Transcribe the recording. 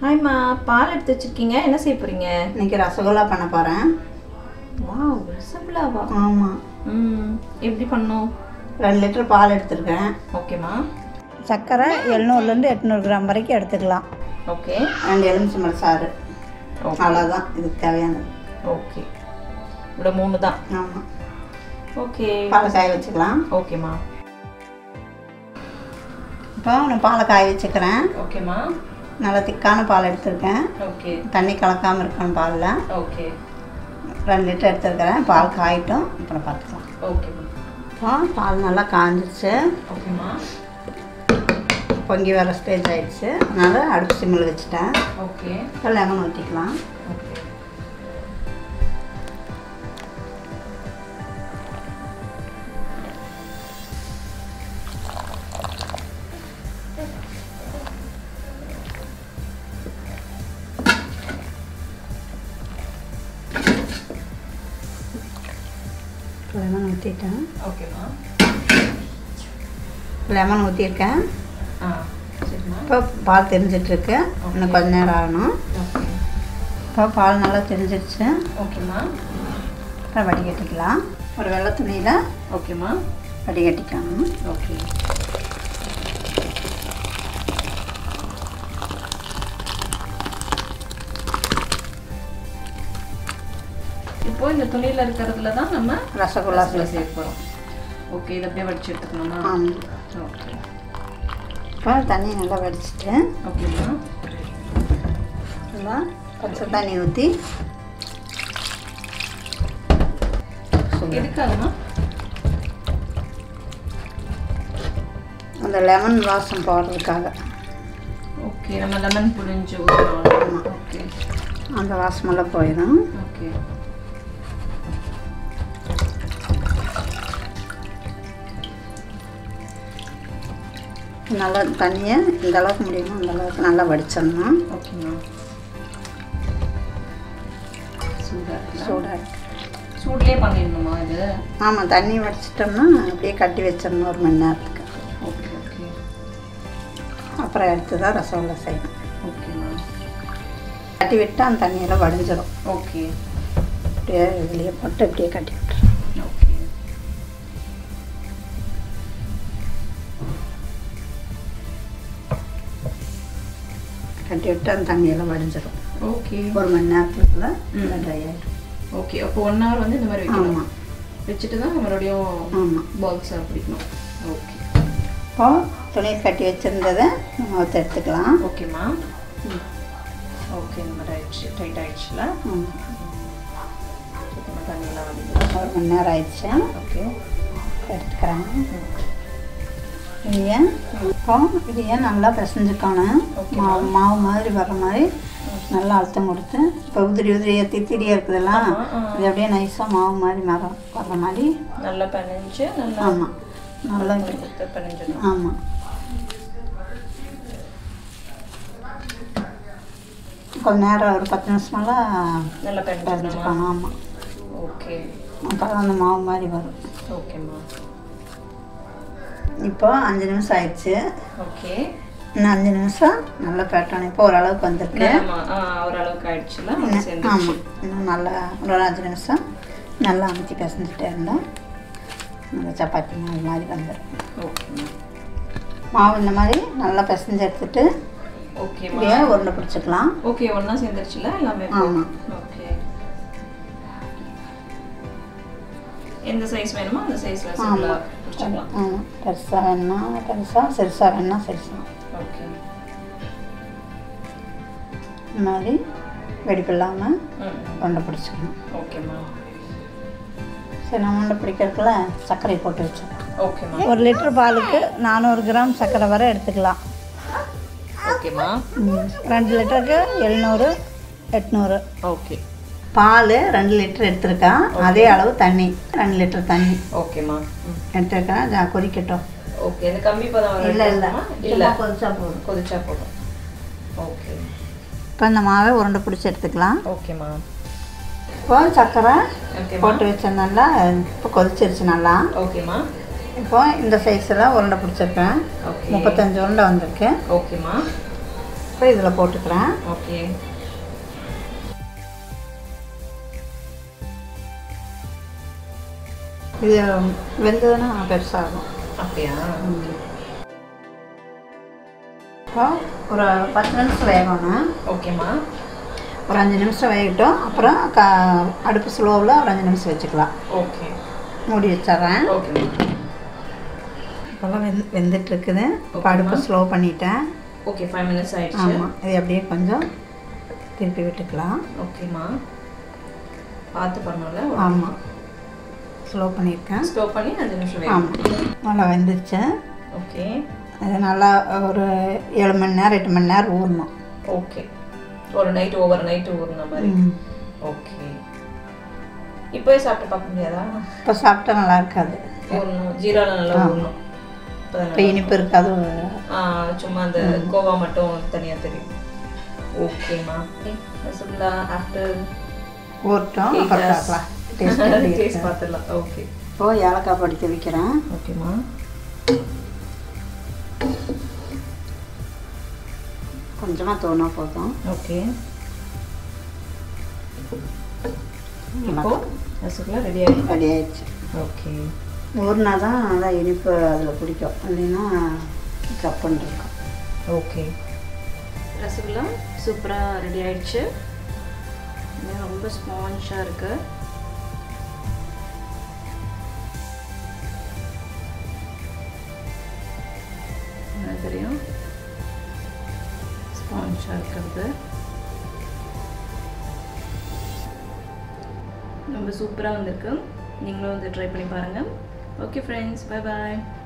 ஹாய்மா பால் எடுத்து வச்சிருக்கீங்க என்ன செய்ய போறீங்க இன்னைக்கு ரசகுல்லா பண்ண போகிறேன் வாவ் ரசகுல்லாவா ஆமாம் ம் எப்படி பண்ணோம் ரெண்டு லிட்டர் பால் எடுத்திருக்கேன் ஓகேம்மா சர்க்கரை எழுநூறுலேருந்து எட்நூறு கிராம் வரைக்கும் எடுத்துக்கலாம் ஓகே ரெண்டு எலுமிச்சம்பழம் சாறு ஓகே அவ்வளோதான் இதுக்கு தேவையானது ஓகே இவ்வளோ மூணு தான் ஆமாம் ஓகே பாலை காய வச்சுக்கலாம் ஓகேம்மா இப்போ நான் பாலை காய வச்சுக்கிறேன் ஓகேம்மா நல்லா திக்கான பால் எடுத்திருக்கேன் ஓகே தண்ணி கலக்காமல் இருக்கணும் பாலில் ஓகே ரெண்டு லிட்டர் எடுத்துருக்கிறேன் பால் காயிட்டும் அப்புறம் பார்த்துக்கலாம் ஓகேம்மா இப்போ பால் நல்லா காஞ்சிருச்சு ஓகேம்மா பொங்கி வர ஸ்டேஜ் ஆயிடுச்சு அதனால் அடுப்பு சிம்மில் வச்சுட்டேன் ஓகே இப்போ லெமன் ஊற்றிக்கலாம் ஓகே லெமன் ஊற்றிட்டேன் ஓகேம்மா லெமன் ஊற்றிருக்கேன் ஆ சரிம்மா இப்போ பால் தெரிஞ்சிட்ருக்கு இன்னும் கொஞ்ச நேரம் ஆகணும் ஓகே இப்போ பால் நல்லா தெரிஞ்சிருச்சு ஓகேம்மா இப்போ வடிகட்டிக்கலாம் ஒரு வெள்ளை துணியில் ஓகேம்மா வடிகட்டிக்கணும் ஓகே இப்போ இந்த துணியில இருக்கிறதுல தான் நம்ம ரசகுல்லா ரசகுல்லா சேர்க்க போறோம் ஓகே இதை அப்படியே வடிச்சு எடுத்துக்கணுமா ஆமாம் ஓகே இப்போ தண்ணி நல்லா வடிச்சிட்டு ஓகேம்மா நல்லா பச்சை தண்ணி ஊற்றி எதுக்காகம்மா அந்த லெமன் வாசம் போடுறதுக்காக ஓகே நம்ம லெமன் புழிஞ்சு ஊற்றணும் ஓகே அந்த வாசமெல்லாம் போயிடும் ஓகே நல்லா தண்ணியை இந்த அளவுக்கு முடியுமோ அந்த அளவுக்கு நல்லா வடிச்சிடணும் ஓகேம்மா சூடாக இருக்குல்ல சூடாக இருக்கு சூட்லேயே பண்ணிடணுமா இது ஆமாம் தண்ணி வடிச்சிட்டோம்னா அப்படியே கட்டி வச்சிடணும் ஒரு மணி நேரத்துக்கு ஓகே ஓகே அப்புறம் எடுத்து தான் ரசகுல்லா செய்யணும் ஓகேம்மா கட்டி விட்டு அந்த தண்ணியெல்லாம் வடிஞ்சிடும் ஓகே அப்படியே வெளியே போட்டு அப்படியே கட்டி விட்டுரும் ஓகே கட்டி விட்டு அந்த தண்ணியெல்லாம் வடிஞ்சிடும் ஓகே ஒரு மணி நேரத்துக்குள்ள நல்லா ட்ரை ஆகிடும் ஓகே அப்போ ஒன் ஹவர் வந்து இந்த மாதிரி வைக்கணும் ஆமாம் வச்சுட்டு தான் மறுபடியும் ஆமாம் பால்ஸாக பிடிக்கணும் ஓகே இப்போ துணி கட்டி வச்சுருந்ததை நம்ம ஊற்ற எடுத்துக்கலாம் ஓகேம்மா ஓகே இந்த மாதிரி ஆயிடுச்சு டைட் ஆயிடுச்சுல ஆமாம் சுத்தமாக தண்ணியெல்லாம் வந்து ஒரு மணி நேரம் ஆயிடுச்சு ஓகே எடுத்துக்கிறேன் இது ஏன் இப்போ இது ஏன் நல்லா பிசைஞ்சுக்கணும் மாவு மாவு மாதிரி வர்ற மாதிரி நல்லா அழுத்தம் கொடுத்து இப்போ உதிரி உதிரியாக தித்திரியாக இருக்குதெல்லாம் ஆமா, ஆ. இது அப்படியே நைஸாக மாவு மாதிரி மரம் வர்ற மாதிரி நல்லா பிணைஞ்சு நல்லா ஆமாம் நல்லா இப்படி கொடுத்து பிணைஞ்சிடணும் ஆமாம் கொஞ்ச நேரம் ஒரு பத்து நிமிஷமெல்லாம் நல்லா பிணைஞ்சிடணுமா பிசைஞ்சுக்கணும் ஆமாம் ஓகே அப்போ அந்த மாவு மாதிரி வரும் ஓகேம்மா இப்போ அஞ்சு நிமிஷம் ஆயிடுச்சு ஓகே இன்னும் அஞ்சு நிமிஷம் நல்லா பெட்டணும் இப்போ ஓரளவுக்கு வந்திருக்கு ஆமா ஆ ஓரளவுக்கு ஆயிடுச்சுல இன்னும் சேர்ந்துச்சு ஆமாம் இன்னும் நல்லா ஒரு அஞ்சு நிமிஷம் நல்லா அமைச்சி பிசைஞ்சிட்டே இருந்தால் நல்லா சப்பாத்தி மாவு மாதிரி வந்துடும் ஓகேம்மா மாவு இந்த மாதிரி நல்லா பிசைஞ்சு எடுத்துட்டு ஓகேம்மா இப்படியே உருண்டை பிடிச்சிக்கலாம் ஓகே ஒன்றா சேர்ந்துருச்சுல எல்லாமே ஆமாம் ஓகே எந்த சைஸ் வேணுமோ அந்த சைஸ்ல சிம்பிளா பிடிச்சிக்கலாம் ஆமாம் பெருசாக வேணா பெருசாக சிறுசாக வேணா சிறுசாக ஓகே இந்த மாதிரி வெடிப்பு இல்லாமல் ம் உருண்டை பிடிச்சிக்கணும் ஓகேம்மா சரி நம்ம உருண்டை பிடிக்கிறதுக்குள்ள சர்க்கரை போட்டு வச்சிடலாம் ஓகேம்மா ஒரு லிட்டர் பாலுக்கு நானூறு கிராம் சர்க்கரை வரை எடுத்துக்கலாம் ஓகேம்மா ம், ரெண்டு லிட்டருக்கு எழுநூறு எட்நூறு ஓகே பால் ரெண்டு லிட்டர் எடுத்திருக்கேன் அதே அளவு தண்ணி ரெண்டு லிட்டர் தண்ணி ஓகேம்மா ம் எடுத்திருக்கேன் ஜா- கொதிக்கட்டும் ஓகே இந்த கம்பி பதம் வர இல்லை இல்லை இல்ல கொதிச்சா போதும் கொதிச்சா போதும் ஓகே இப்போ இந்த மாவை உருண்டை பிடிச்சி எடுத்துக்கலாம் ஓகேம்மா இப்போ சர்க்கரை ஓகேம்மா போட்டு வச்சதுனால இப்போ கொதிச்சிருச்சு நல்லா ஓகேம்மா இப்போ இந்த சைஸில் உருண்டை பிடிச்சிருக்கேன் ஓகே முப்பத்தஞ்சு உருண்டை வந்திருக்கு ஓகேம்மா இப்போ இதில் போட்டுக்கிறேன் ஓகே இது வெந்ததுன்னா பெருசாகும் அப்படியா இப்போ ஒரு பத்து நிமிஷம் வேகணும் ஓகேம்மா ஒரு அஞ்சு நிமிஷம் வேகட்டும் அப்புறம் க அடுப்பு ஸ்லோவில் ஒரு அஞ்சு நிமிஷம் வச்சுக்கலாம் ஓகே மூடி வச்சிட்றேன் ஓகே இப்போல்லாம் வெந் வெந்துட்டு இருக்குது இப்போ ஓகேம்மா. அடுப்பு ஸ்லோ பண்ணிட்டேன் ஓகே ஃபைவ் மினிட்ஸ் ஆயிடுச்சு ஆமாம் இது அப்படியே கொஞ்சம் திருப்பி விட்டுக்கலாம் ஓகேம்மா பார்த்து பண்ணல ஆமாம் ஸ்லோ பண்ணியிருக்கேன் ஸ்டோப் பண்ணி அஞ்சு நிமிஷம் வேகும் ஆமாம் நல்லா வெந்துருச்சு ஓகே அது நல்லா ஒரு ஏழு மணி நேரம் எட்டு மணி நேரம் ஊறணும் ஓகே ஒரு நைட் ஓவர் நைட்டு ஊறுன மாதிரி ம். ஓகே இப்போவே சாப்பிட்டு பார்க்க முடியாதா இப்போ சாப்பிட்டா நல்லா இருக்காது ஊறணும் ஜீரால நல்லா ஆமா. ஊறணும் அப்பதான் இப்போ இனிப்பு இருக்காது ஆ, சும்மா அந்த கோவா மட்டும் தனியா தெரியும் ஓகேம்மா ரசகுல்லா ஆஃப்டர் ஊறட்டும் அப்புறம் பார்க்கலாம் டேஸ்ட் எப்படி டேஸ்ட் இருக்கு. பார்த்துடலாம் ஓகே இப்போ ஏலக்காய் படித்து வைக்கிறேன் ஓகேம்மா கொஞ்சமாக தோணா போதும் ஓகே இப்போ ரசகுல்லா ரெடி ஆகிடும் ரெடி ஆயிடுச்சு ஓகே ஊறினா தான் நல்லா இனிப்பு அதில் பிடிக்கும் இல்லைன்னா கப்புன்னு இருக்கும் ஓகே ரசகுல்லா சூப்பராக ரெடி ஆயிடுச்சு இன்னும் ரொம்ப ஸ்பான்ஷாக இருக்கு என்ன தெரியும் ஸ்பான்ஷாக இருக்கிறது ரொம்ப சூப்பராக வந்திருக்கு நீங்களும் வந்து ட்ரை பண்ணி பாருங்கள் ஓகே ஃப்ரெண்ட்ஸ் பை பாய்